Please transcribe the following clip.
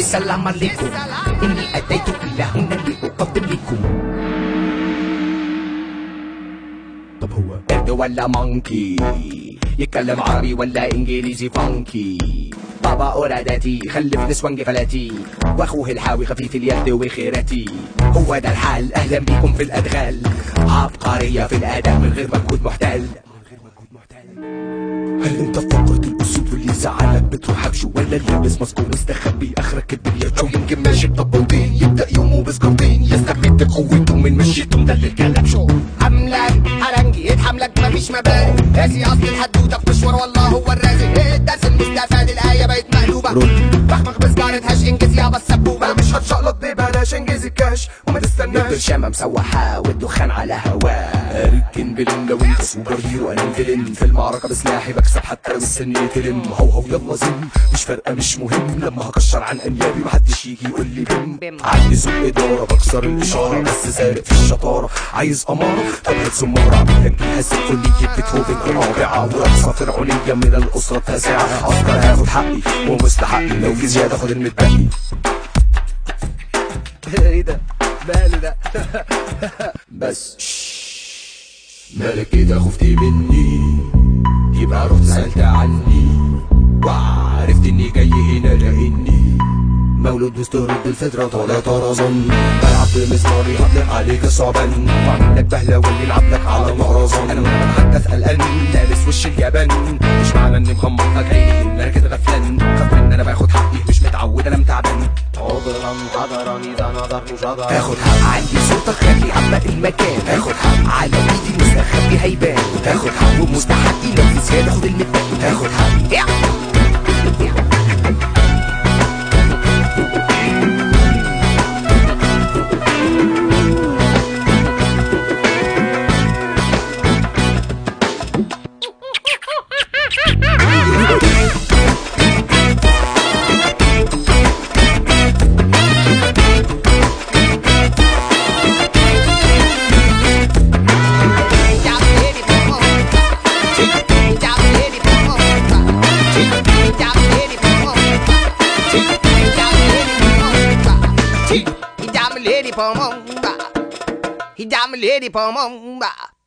السلام عليكم إني أتيت إلى هنا لأقدم لكم طب هو قرد ولا مونكي يتكلم عربي ولا انجليزي فانكي بابا اوراداتي خلف نسوان جفلاتي واخوه الحاوي خفيف اليد وخيرتي هو ده الحال اهلا بيكم في الادغال عبقرية في الاداء من غير مجهود محتل هل انت فقرة الاسود واللي زعلك بتروح بشو ولا لابس ماسكو مستخبي اخرك البلياتشو يمكن ماشي بطبلتين يبدا يومه بسكرتين يستفيد قوته من مشيته مدلل كلام شو حملك حرنجي حملك مفيش مبادئ قاسي اصل الحدوته بتشور والله هو الرازق إيه الدرس المستفاد الايه بقت مقلوبه رد. بخمخ بسجارة هاش انجز يابا السبوبه انا مش هتشقلط ببلاش انجز الكاش وما تستناش البرشامة مسوحة والدخان على هواه اركن بلين لو انت سوبر هيرو انا الفيلن في المعركة بسلاحي بكسب حتى لو السن يتلم هو هو يلا زم مش فارقة مش مهم لما هكشر عن انيابي محدش يجي يقول لي بم بم. عندي سوق ادارة بكسر الاشارة بس سارق في الشطارة عايز امارة طب هات زمارة اعمل لك جهاز سيمفونية بيتهوفن الرابعة ورقصة فرعونية من الاسرة التاسعة افكر هاخد حقي ومستحقي لو في زيادة خد المتبقي ايه ده ماله ده بس مالك كده خفتي مني يبقى رحت سألت عني وعرفت اني جاي هنا لاني مولود مستورد بالفطرة طالع طرزان بلعب بمسماري هطلق عليك الصعبان واعمل لك بهلة واللي يلعب لك على المهرزان انا وانا بتحدث قلقان لابس وش اليابان مش معنى اني مغمض لك عيني ان انا كده غفلان خاف ان انا باخد حقي مش متعود انا متعبان عذرا حضرا اذا نظرت شذرا تاخد حق عندي صوتك خلي عبق المكان تاخد حق على ايدي مستخبي هيبان تاخد حق ومستحقي لو في زيادة خد المتبقي تاخد حق He got me lady, pom pom. He got me lady, pom pom.